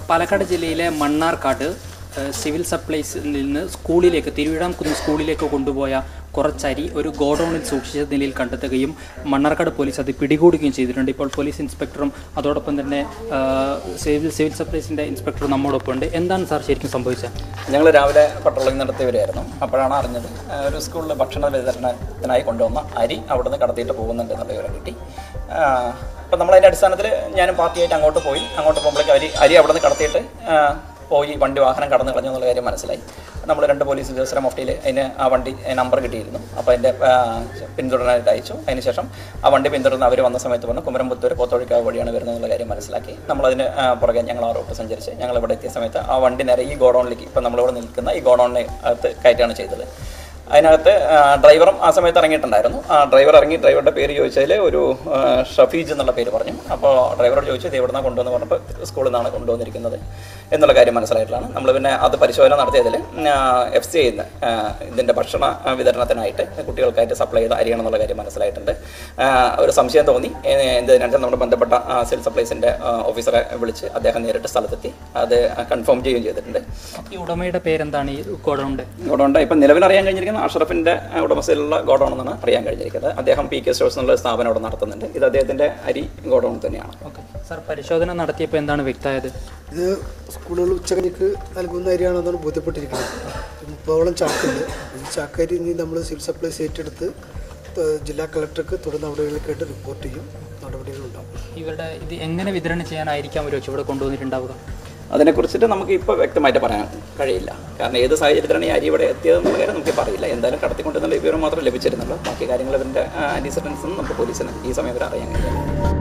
പാലക്കാട് ജില്ലയിലെ മണ്ണാർക്കാട് ഏഹ്, സിവിൽ സപ്ലൈസിൽ നിന്ന് സ്കൂളിലേക്ക് തിരുവിഴാംകുന്ന് സ്കൂളിലേക്ക് കൊണ്ടുപോയ കുറച്ചരി ഒരു ഗോഡൌണിൽ സൂക്ഷിച്ച നിലയിൽ കണ്ടെത്തുകയും മണ്ണാർക്കാട് പോലീസ് അത് പിടികൂടുകയും ചെയ്തിട്ടുണ്ട് ഇപ്പോൾ പോലീസ് ഇൻസ്പെക്ടറും അതോടൊപ്പം തന്നെ ഏഹ്, സിവിൽ സിവിൽ സപ്ലൈസിൻ്റെ ഇൻസ്പെക്ടറും നമ്മോടൊപ്പം ഉണ്ട് എന്താണ് സാർ ശരിക്കും സംഭവിച്ചത് ഞങ്ങൾ രാവിലെ പട്രോളിംഗ് നടത്തിയവരായിരുന്നു അപ്പോഴാണ് അറിഞ്ഞത് ആ, ഒരു സ്കൂളിൽ ഭക്ഷണ വിതരണത്തിനായി കൊണ്ടുവന്ന അരി അവിടുന്ന് കടത്തിയിട്ട് പോകുന്നുണ്ട് എന്നുള്ള വിവരം കിട്ടി അപ്പം നമ്മളതിൻ്റെ അടിസ്ഥാനത്തിൽ ഞാനും പാർട്ടിയായിട്ട് അങ്ങോട്ട് പോയി അങ്ങോട്ട് പോകുമ്പോഴേക്കും അരി അരി അവിടുന്ന് കടത്തിയിട്ട് ആ, പോയി വണ്ടി വാഹനം കടന്നു കളഞ്ഞു എന്നുള്ള കാര്യം മനസ്സിലായി നമ്മൾ രണ്ട് പോലീസ് ഉദ്യോഗസ്ഥരെ മഫ്റ്റിയിൽ അതിന് ആ വണ്ടി നമ്പർ കിട്ടിയിരുന്നു അപ്പോൾ അതിൻ്റെ പിന്തുടരാനായിട്ട് അയച്ചു അതിനുശേഷം ആ വണ്ടി പിന്തുടർന്ന് അവർ വന്ന സമയത്ത് പറഞ്ഞു കുമരംപുത്തൂർ പോത്തോഴിക്കാവ് വഴിയാണ് വരുന്നത് എന്നുള്ള കാര്യം മനസ്സിലാക്കി നമ്മളതിന് ആ, പുറകെ ഞങ്ങൾ ആ റൂട്ട് സഞ്ചരിച്ച് ഞങ്ങൾ ഇവിടെ എത്തിയ സമയത്ത് ആ വണ്ടി നേരെ ഈ ഗോഡൗണിലേക്ക് ഇപ്പം നമ്മളിവിടെ നിൽക്കുന്ന ഈ ഗോഡൗണിന് അകത്ത് കയറ്റാണ് ചെയ്തത് അതിനകത്ത് ആ, ഡ്രൈവറും ആ സമയത്ത് ഇറങ്ങിയിട്ടുണ്ടായിരുന്നു ആ ഡ്രൈവർ ഇറങ്ങി ഡ്രൈവറുടെ പേര് ചോദിച്ചാൽ ഒരു ആ, ഷഫീജ് എന്നുള്ള പേര് പറഞ്ഞു അപ്പോൾ ഡ്രൈവറോട് ചോദിച്ചു ഇത് എവിടുന്നാണ് കൊണ്ടുവന്ന് പറഞ്ഞപ്പോൾ സ്കൂളിൽ നിന്നാണ് കൊണ്ടുവന്നിരിക്കുന്നത് എന്നുള്ള കാര്യം മനസ്സിലായിട്ടുള്ളതാണ് നമ്മൾ പിന്നെ അത് പരിശോധന നടത്തിയതിൽ എഫ് സി ഐന്ന് ഇതിൻ്റെ ഭക്ഷണ ആ, വിതരണത്തിനായിട്ട് കുട്ടികൾക്കായിട്ട് സപ്ലൈ ചെയ്ത അരിയണം എന്നുള്ള കാര്യം മനസ്സിലായിട്ടുണ്ട് ആ, ഒരു സംശയം തോന്നി എന്തിനാണെന്ന് നമ്മുടെ ബന്ധപ്പെട്ട ആ, സിവിൽ സപ്ലൈസിൻ്റെ ആ, ഓഫീസറെ വിളിച്ച് അദ്ദേഹം നേരിട്ട് സ്ഥലത്തെത്തി അത് കൺഫേം ചെയ്യുകയും ചെയ്തിട്ടുണ്ട് ഈ ഉടമയുടെ പേരെന്താണ് ഈ ഗോഡൗണിൻ്റെ ഗോഡൗണ്ട് ഇപ്പം നിലവിൽ അറിയാൻ കഴിഞ്ഞിരിക്കുന്ന അഷറഫിൻ്റെ ഉടമസ്ഥയിലുള്ള ഗോഡൗൺ എന്നാണ് അറിയാൻ കഴിഞ്ഞിരിക്കുന്നത് അദ്ദേഹം പി കെ സ്റ്റോഴ്സ് എന്നുള്ള സ്ഥാപനം അവിടെ നടത്തുന്നുണ്ട് ഇത് അദ്ദേഹത്തിൻ്റെ അരി ഗോഡൗൺ തന്നെയാണ് ഓക്കെ സാർ പരിശോധന നടത്തിയപ്പോൾ എന്താണ് വ്യക്തമായത് ഇത് സ്കൂളുകൾ ഉച്ചകഞ്ഞിക്ക് നൽകുന്ന അരിയാണെന്നാണ് ബോധ്യപ്പെട്ടിരിക്കുന്നത് മുപ്പതോളം ചാക്കുണ്ട് ഈ ചാക്കരി ഇനി നമ്മൾ സിവിൽ സപ്ലൈസ് ഏറ്റെടുത്ത് ത- ജില്ലാ കളക്ടർക്ക് തുടർ നടപടികൾക്കായിട്ട് റിപ്പോർട്ട് ചെയ്യും നടപടികളുണ്ടാവും ഇവരുടെ ഇത് എങ്ങനെ വിതരണം ചെയ്യാനായിരിക്കാം ഒരു ഇവിടെ കൊണ്ടുവന്നിട്ടുണ്ടാവുക അതിനെക്കുറിച്ചിട്ട് നമുക്ക് ഇപ്പോൾ വ്യക്തമായിട്ട് പറയാൻ കഴിയില്ല കാരണം ഏത് സാഹചര്യത്തിലാണ് ഈ അരി ഇവിടെ എത്തിയതെന്നുള്ള കാര്യം നമുക്ക് പറയില്ല എന്തായാലും കടത്തിക്കൊണ്ടുവന്നുള്ള വിവരം മാത്രം ലഭിച്ചിരുന്നുള്ളൂ ബാക്കി കാര്യങ്ങൾ ഇവരുടെ ആൻറ്റിസിഡൻസ് നമുക്ക് പോലീസിന് ഈ സമയം വരെ അറിയാൻ കഴിയില്ല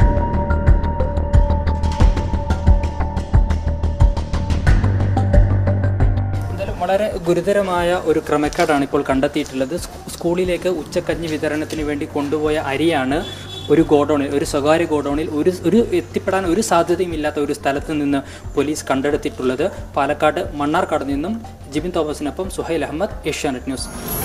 എന്തായാലും വളരെ ഗുരുതരമായ ഒരു ക്രമക്കേടാണ് ഇപ്പോൾ കണ്ടെത്തിയിട്ടുള്ളത് സ്കൂ- സ്കൂളിലേക്ക് ഉച്ചക്കഞ്ഞി വിതരണത്തിന് വേണ്ടി കൊണ്ടുപോയ അരിയാണ് ഒരു ഗോഡൗണിൽ ഒരു സ്വകാര്യ ഗോഡൗണിൽ ഒരു ഒരു എത്തിപ്പെടാൻ ഒരു സാധ്യതയും ഇല്ലാത്ത ഒരു സ്ഥലത്ത് നിന്ന് പോലീസ് കണ്ടെടുത്തിട്ടുള്ളത് പാലക്കാട് മണ്ണാർക്കാട് നിന്നും ജിബിൻ തോമസിനൊപ്പം സുഹൈൽ അഹമ്മദ് ഏഷ്യാനെറ്റ് ന്യൂസ്